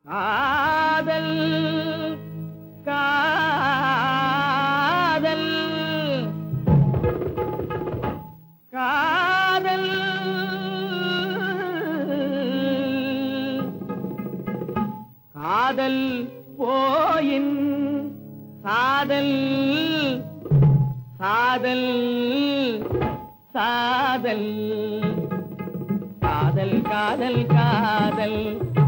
காதல் காதல் காதல் காதல் போயின் சாதல் சாதல் சாதல் காதல் காதல் காதல்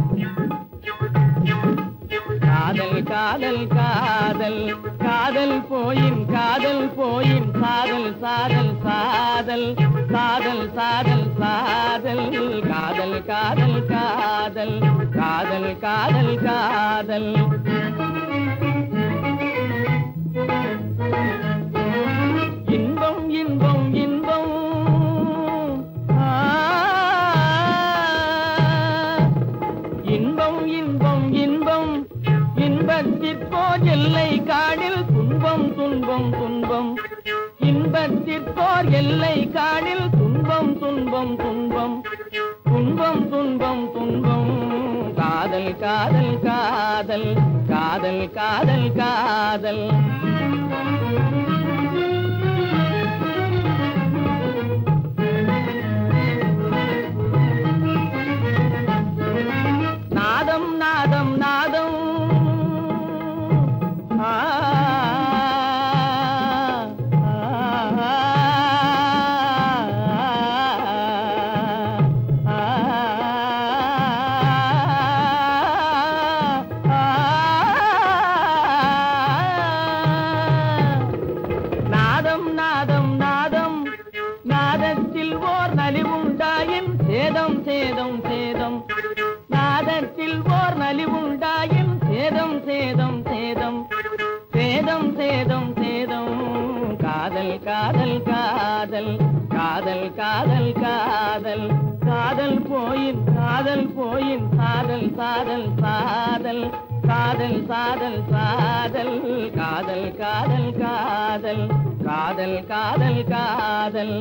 காதல் காதல் காதல் காதல் போயின் காதல் போயின் சாதல் சாதல் சாதல் சாதல் சாதல் சாதல் காதல் காதல் காதல் காதல் காதல் காதல் இன்பம் இன்பம் இன்பம் ஆ, இன்பம் இன்பம் இன்பம் இன்பத்திற்போர் எல்லை காணில் துன்பம் துன்பம் துன்பம் இன்பத்திற்போர் எல்லை காணில் துன்பம் துன்பம் துன்பம் துன்பம் துன்பம் துன்பம் காதல் காதல் காதல் காதல் காதல் காதல் நாதம் நாதம் நாதம் ஆ, ஆ, ஆ, நாதம் நாதம் நாதம் நாதத்தில் ஓர் நலிவுண்டாயின் சேதம் சேதம் சேதம் நாதத்தில் ஓர் நலிவுண்டாயின் சேதம் சேதம் சேதம் சேதம் சேதம் சேதம் காதல் காதல் காதல் காதல் காதல் காதல் காதல் போயின் காதல் போயின் சாதல் சாதல் சாதல் காதல் சாதல் சாதல் காதல் காதல் காதல் காதல் காதல் காதல்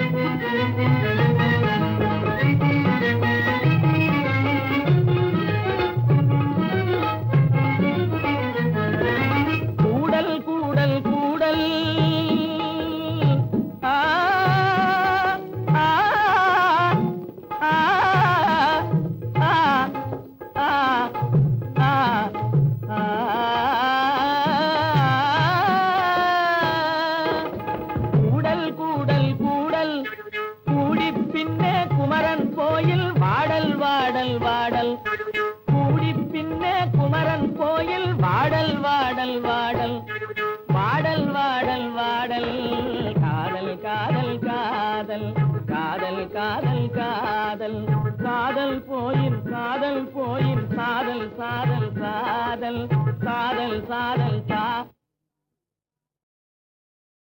கூடல் கூடல் கூடல் ஆ, ஆ, ஆ, ஆ, ஆ, ஆ, ஆ. கூடல் கூடல் கூடல் கூடி பின்னே குமரன் கோயில் வாடல் வாடல் வாடல் கூடி பின்னே குமரன் கோயில் வாடல் வாடல் வாடல் வாடல் வாடல் வாடல் காதல் காதல் காதல் காதல் காதல் காதல் காதல் போயின் காதல் போயின் சாதல் சாதல் சாதல் சாதல் சாதல் சா